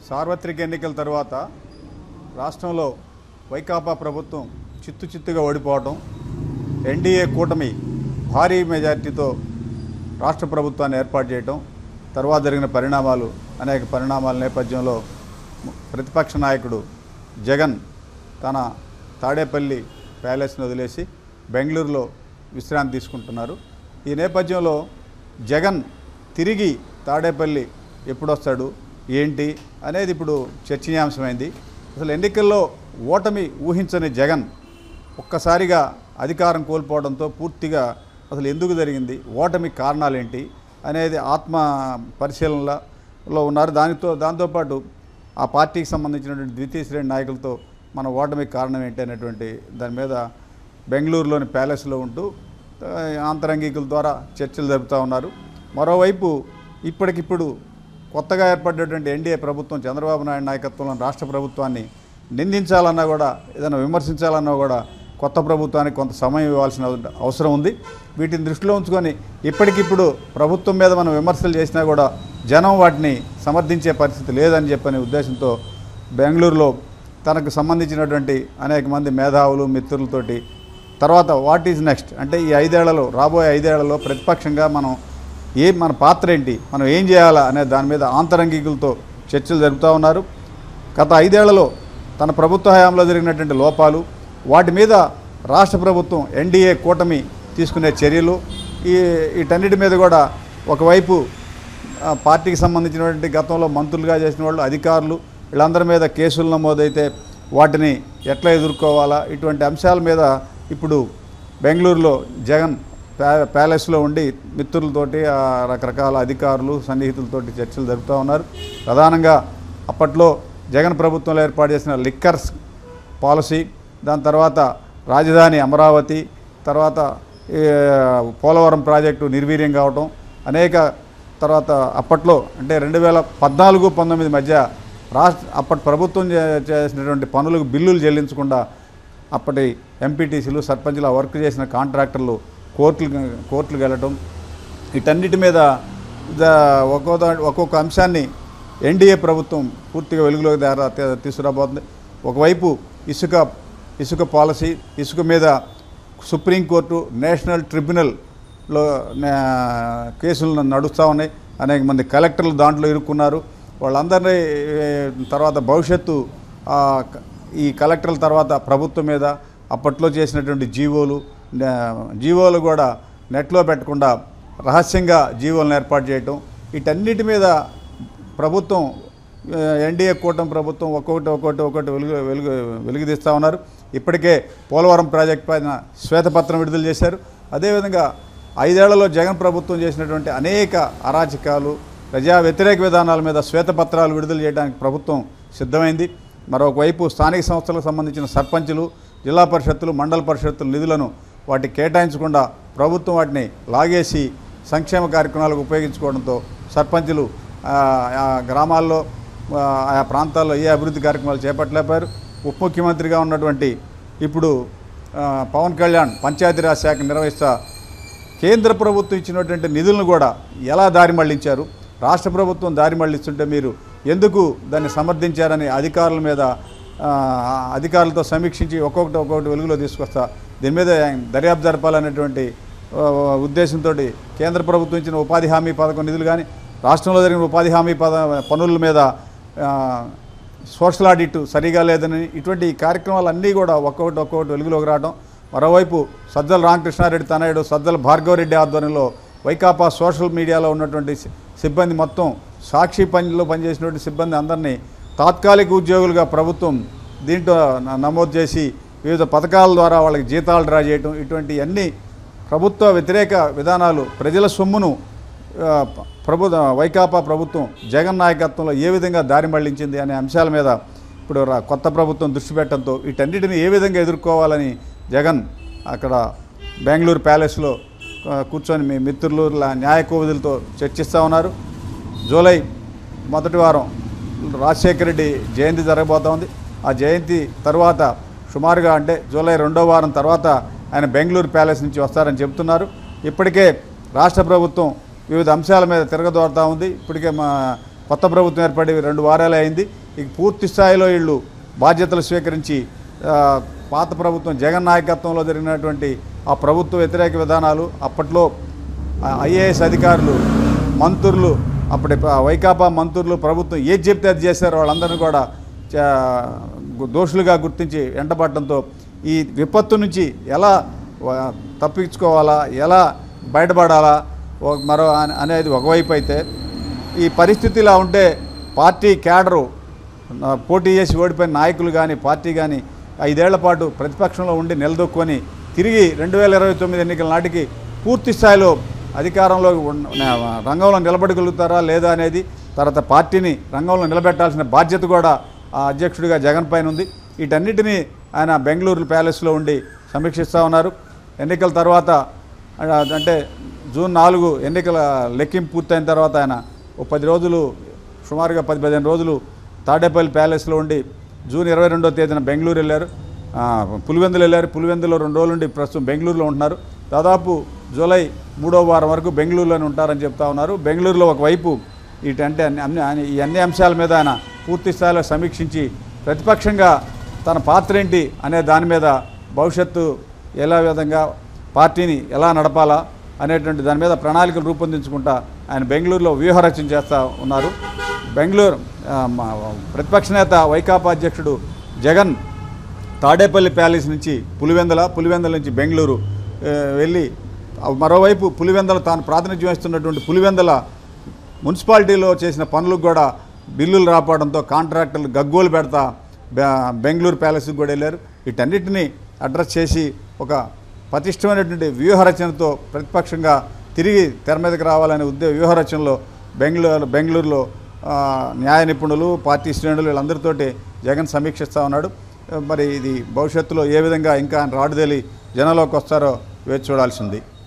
సార్వత్రిక ఎన్నికల తర్వాత రాష్ట్రంలో వైకాపా ప్రభుత్వం చిత్తు చిత్తుగా ఓడిపోవటం ఎన్డీఏ కూటమి భారీ మెజార్టీతో రాష్ట్ర ప్రభుత్వాన్ని ఏర్పాటు చేయటం తర్వాత జరిగిన పరిణామాలు అనేక పరిణామాల నేపథ్యంలో ము- ప్రతిపక్ష నాయకుడు జగన్ తన తాడేపల్లి ప్యాలెస్ని వదిలేసి బెంగళూరులో విశ్రాంతి తీసుకుంటున్నారు ఈ నేపథ్యంలో జగన్ తిరిగి తాడేపల్లి ఎప్పుడు వస్తాడు ఏంటి అనేది ఇప్పుడు చర్చనీయాంశమైంది అసలు ఎన్నికల్లో ఓటమి ఊహించని జగన్ ఒక్కసారిగా అధికారం కోల్పోవడంతో పూర్తిగా అసలు ఎందుకు జరిగింది ఓటమి కారణాలేంటి అనేది ఆత్మ పరిశీలనలో ఉన్నారు దానితో దాంతోపాటు ఆ పార్టీకి సంబంధించినటువంటి ద్వితీయ శ్రేణి నాయకులతో మన ఓటమికి కారణం ఏంటి అనేటువంటి దాని మీద బెంగళూరులోని ప్యాలెస్లో ఉంటూ ఆ, ఆంతరంగికుల ద్వారా చర్చలు జరుపుతూ ఉన్నారు మరోవైపు ఇప్పటికిప్పుడు కొత్తగా ఏర్పడినటువంటి ఎన్డీఏ ప్రభుత్వం చంద్రబాబు నాయుడు నాయకత్వంలోని రాష్ట్ర ప్రభుత్వాన్ని నిందించాలన్నా కూడా ఏదైనా విమర్శించాలన్నా కూడా కొత్త ప్రభుత్వానికి కొంత సమయం ఇవ్వాల్సిన అవసరం ఉంది వీటిని దృష్టిలో ఉంచుకొని ఇప్పటికిప్పుడు ప్రభుత్వం మీద మనం విమర్శలు చేసినా కూడా జనం వాటిని సమర్థించే పరిస్థితి లేదని చెప్పనే ఉద్దేశంతో బెంగళూరులో తనకు సంబంధించినటువంటి అనేక మంది మేధావులు మిత్రులతోటి తర్వాత వాట్ ఈజ్ నెక్స్ట్ అంటే ఈ ఐదేళ్లలో రాబోయే ఐదేళ్లలో ప్రతిపక్షంగా మనం ఏ మన పాత్ర ఏంటి మనం ఏం చేయాలా అనే దాని మీద ఆంతరంగికులతో చర్చలు జరుపుతూ ఉన్నారు గత ఐదేళ్లలో తన ప్రభుత్వ హయాంలో జరిగినటువంటి లోపాలు వాటి మీద రాష్ట్ర ప్రభుత్వం ఎన్డీఏ కూటమి తీసుకునే చర్యలు ఈ వీటన్నిటి మీద కూడా ఒకవైపు ఆ, పార్టీకి సంబంధించినటువంటి గతంలో మంత్రులుగా చేసిన వాళ్ళు అధికారులు వీళ్ళందరి మీద కేసులు నమోదైతే వాటిని ఎట్లా ఎదుర్కోవాలా ఇటువంటి అంశాల మీద ఇప్పుడు బెంగళూరులో జగన్ ప్యా ప్యాలెస్లో ఉండి మిత్రులతోటి ఆ రకరకాల అధికారులు సన్నిహితులతోటి చర్చలు జరుపుతూ ఉన్నారు ప్రధానంగా అప్పట్లో జగన్ ప్రభుత్వంలో ఏర్పాటు చేసిన లిక్కర్స్ పాలసీ దాని తర్వాత రాజధాని అమరావతి తర్వాత ఈ, పోలవరం ప్రాజెక్టు నిర్వీర్యం కావటం అనేక తర్వాత అప్పట్లో అంటే రెండు వేల పద్నాలుగు పంతొమ్మిది మధ్య రాష్ట్ర అప్పటి ప్రభుత్వం చే- చేసినటువంటి పనులకు బిల్లులు చెల్లించకుండా అప్పటి ఎంపీటీసీలు సర్పంచులు ఆ వర్క్ చేసిన కాంట్రాక్టర్లు కోర్టులు కోర్టులకు వెళ్ళటం వీటన్నిటి మీద ద- ఒక్కో దా- ఒక్కొక్క అంశాన్ని ఎన్డీఏ ప్రభుత్వం పూర్తిగా వెలుగులోకి దారా తీ- తీసుకురాబోతుంది ఒకవైపు ఇసుక ఇసుక పాలసీ ఇసుక మీద సుప్రీంకోర్టు నేషనల్ ట్రిబ్యునల్లో నా- కేసులు నడుస్తూ ఉన్నాయి అనేక మంది కలెక్టర్లు దాంట్లో ఇరుక్కున్నారు వాళ్ళందరినీ ఏ, తర్వాత భవిష్యత్తు ఆ, క- ఈ కలెక్టర్ల తర్వాత ప్రభుత్వం మీద అప్పట్లో చేసినటువంటి జీవోలు నా- జీవోలు కూడా నెట్లో పెట్టకుండా రహస్యంగా జీవోలను ఏర్పాటు చేయటం వీటన్నిటి మీద ప్రభుత్వం ఆ, ఎన్డీఏ కూటమి ప్రభుత్వం ఒక్కొక్కటి ఒక్కొక్కటి ఒక్కొక్కటి వెలుగు వెలుగు వెలుగుదీస్తూ ఉన్నారు ఇప్పటికే పోలవరం ప్రాజెక్ట్ పైన శ్వేతపత్రం విడుదల చేశారు అదేవిధంగా ఐదేళ్లలో జగన్ ప్రభుత్వం చేసినటువంటి అనేక అరాచకాలు ప్రజా వ్యతిరేక విధానాల మీద శ్వేతపత్రాలు విడుదల చేయడానికి ప్రభుత్వం సిద్ధమైంది మరొకవైపు స్థానిక సంస్థలకు సంబంధించిన సర్పంచులు జిల్లా పరిషత్తులు మండల పరిషత్తుల నిధులను వాటికి కేటాయించకుండా ప్రభుత్వం వాటిని లాగేసి సంక్షేమ కార్యక్రమాలకు ఉపయోగించుకోవడంతో సర్పంచులు ఆ, ఆ గ్రామాల్లో ఆ, ఆయా ప్రాంతాల్లో ఏ అభివృద్ధి కార్యక్రమాలు చేపట్టలేపారు ఉప ముఖ్యమంత్రిగా ఉన్నటువంటి ఇప్పుడు ఆ, పవన్ కళ్యాణ్ పంచాయతీరాజ్ శాఖ నిర్వహిస్తా కేంద్ర ప్రభుత్వం ఇచ్చినటువంటి నిధులను కూడా ఎలా దారి మళ్లించారు రాష్ట్ర ప్రభుత్వం దారి మళ్లిస్తుంటే మీరు ఎందుకు దాన్ని సమర్థించారని అధికారుల మీద ఆ, అధికారులతో సమీక్షించి ఒక్కొక్కటి ఒక్కొక్కటి వెలుగులో తీసుకొస్తా దీని మీద దర్యాప్తు జరపాలనేటువంటి ఆ, ఉద్దేశంతో కేంద్ర ప్రభుత్వం ఇచ్చిన ఉపాధి హామీ పథకం నిధులు కానీ రాష్ట్రంలో జరిగిన ఉపాధి హామీ పద పనుల మీద ఆ, సోషల్ ఆడిట్ సరిగా లేదని ఇటువంటి కార్యక్రమాలన్నీ కూడా ఒక్కొక్కటి ఒక్కొక్కటి వెలుగులోకి రావడం మరోవైపు సజ్జల రామకృష్ణారెడ్డి తనయుడు సజ్జల భార్గవరెడ్డి ఆధ్వర్యంలో వైకాపా సోషల్ మీడియాలో ఉన్నటువంటి సి- సిబ్బంది మొత్తం సాక్షి పనిలో పనిచేసినటువంటి సిబ్బంది అందరినీ తాత్కాలిక ఉద్యోగులుగా ప్రభుత్వం దీంట్లో న- నమోదు చేసి వివిధ పథకాల ద్వారా వాళ్ళకి జీతాలు డ్రా చేయటం ఇటువంటి అన్ని ప్రభుత్వ వ్యతిరేక విధానాలు ప్రజల సొమ్మును ఆ, ప- ప్రభు వైకాపా ప్రభుత్వం జగన్ నాయకత్వంలో ఏ విధంగా దారి మళ్లించింది అనే అంశాల మీద ఇప్పుడు రా- కొత్త ప్రభుత్వం దృష్టి పెట్టడంతో వీటన్నిటిని ఏ విధంగా ఎదుర్కోవాలని జగన్ అక్కడ బెంగళూరు ప్యాలెస్లో ఆ, కూర్చొని మీ మిత్రులు లా- న్యాయ కోవిదులతో చర్చిస్తూ ఉన్నారు జూలై మొదటి వారం రాజశేఖర రెడ్డి జయంతి జరగబోతా ఉంది ఆ జయంతి తర్వాత సుమారుగా అంటే జూలై రెండో వారం తర్వాత ఆయన బెంగళూరు ప్యాలెస్ నుంచి వస్తారని చెబుతున్నారు ఇప్పటికే రాష్ట్ర ప్రభుత్వం వివిధ అంశాల మీద తిరగదోరుతూ ఉంది ఇప్పటికే మా కొత్త ప్రభుత్వం ఏర్పడి రెండు వారాలే అయింది ఇక పూర్తి స్థాయిలో వీళ్ళు బాధ్యతలు స్వీకరించి ఆ, పాత ప్రభుత్వం జగన్ నాయకత్వంలో జరిగినటువంటి ఆ ప్రభుత్వ వ్యతిరేక విధానాలు అప్పట్లో ఐఏఎస్ అధికారులు మంత్రులు అప్పటి ప- వైకాపా మంత్రులు ప్రభుత్వం ఏది చెప్తే అది చేశారో వాళ్ళందరినీ కూడా చా- గు- దోషులుగా గుర్తించి వెంటబడటంతో ఈ విపత్తు నుంచి ఎలా వ- తప్పించుకోవాలా ఎలా బయటపడాలా ఒక- మరో అనే- అనేది ఒకవైపు అయితే ఈ పరిస్థితి ఇలా ఉంటే పార్టీ క్యాడరు ఆ, పోటీ చేసి ఓడిపోయిన నాయకులు కానీ పార్టీ కానీ ఐదేళ్ల పాటు ప్రతిపక్షంలో ఉండి నిలదొక్కుని తిరిగి రెండు వేల ఇరవై తొమ్మిది ఎన్నికల నాటికి పూర్తి స్థాయిలో అధికారంలో ఉన్న- న- రంగంలో నిలబడగలుగుతారా లేదా అనేది తర్వాత పార్టీని రంగంలో నిలబెట్టాల్సిన బాధ్యత కూడా ఆ అధ్యక్షుడిగా జగన్ పైన ఉంది వీటన్నిటినీ ఆయన బెంగళూరు ప్యాలెస్లో ఉండి సమీక్షిస్తూ ఉన్నారు ఎన్నికల తర్వాత ఆ, అంటే జూన్ నాలుగు ఎన్నికల లెక్కింపు పూర్తయిన తర్వాత ఆయన ఒక పది రోజులు సుమారుగా పది పదిహేను రోజులు తాడేపల్లి ప్యాలెస్లో ఉండి జూన్ ఇరవై రెండో తేదీన బెంగళూరు వెళ్ళారు ఆ, పులివెందులు వెళ్ళారు పులివెందులో రెండు రోజులు ఉండి ప్రస్తుతం బెంగళూరులో ఉంటున్నారు దాదాపు జూలై మూడో వారం వరకు బెంగళూరులోనే ఉంటారని చెప్తా ఉన్నారు బెంగళూరులో ఒకవైపు వీటంటే అన్ని అన్ని అన్ని- ఈ అన్ని అంశాల మీద ఆయన పూర్తి స్థాయిలో సమీక్షించి ప్రతిపక్షంగా తన పాత్ర ఏంటి అనే దాని మీద భవిష్యత్తు ఎలా విధంగా పార్టీని ఎలా నడపాలా అనేటువంటి దాని మీద ప్రణాళికలు రూపొందించుకుంటా ఆయన బెంగళూరులో వ్యూహరచన చేస్తూ ఉన్నారు బెంగళూరు ఆ, మా ప్రతిపక్ష నేత వైకాపా అధ్యక్షుడు జగన్ తాడేపల్లి ప్యాలెస్ నుంచి పులివెందల పులివెందల నుంచి బెంగళూరు ఆ, వెళ్ళి ఆ, మరోవైపు పులివెందల తాను ప్రాతినిధ్యం వహిస్తున్నటువంటి పులివెందల మున్సిపాలిటీలో చేసిన పనులకు కూడా బిల్లులు రాపడంతో కాంట్రాక్టర్లు గగ్గోలు పెడతా బె- బెంగళూరు ప్యాలెస్కి కూడా వెళ్ళారు వీటన్నిటిని అడ్రస్ చేసి ఒక పటిష్టమైనటువంటి వ్యూహరచనతో ప్రతిపక్షంగా తిరిగి తెర మీదకి రావాలనే ఉద్దే వ్యూహరచనలో బెంగళూరు బెంగళూరులో ఆ, న్యాయ నిపుణులు పార్టీ శ్రేణులు వీళ్ళందరితోటి జగన్ సమీక్షిస్తూ ఉన్నాడు మరి ఇది భవిష్యత్తులో ఏ విధంగా ఇంకా ఆయన రాడుదేలి జనంలోకి వస్తారో వేచి చూడాల్సింది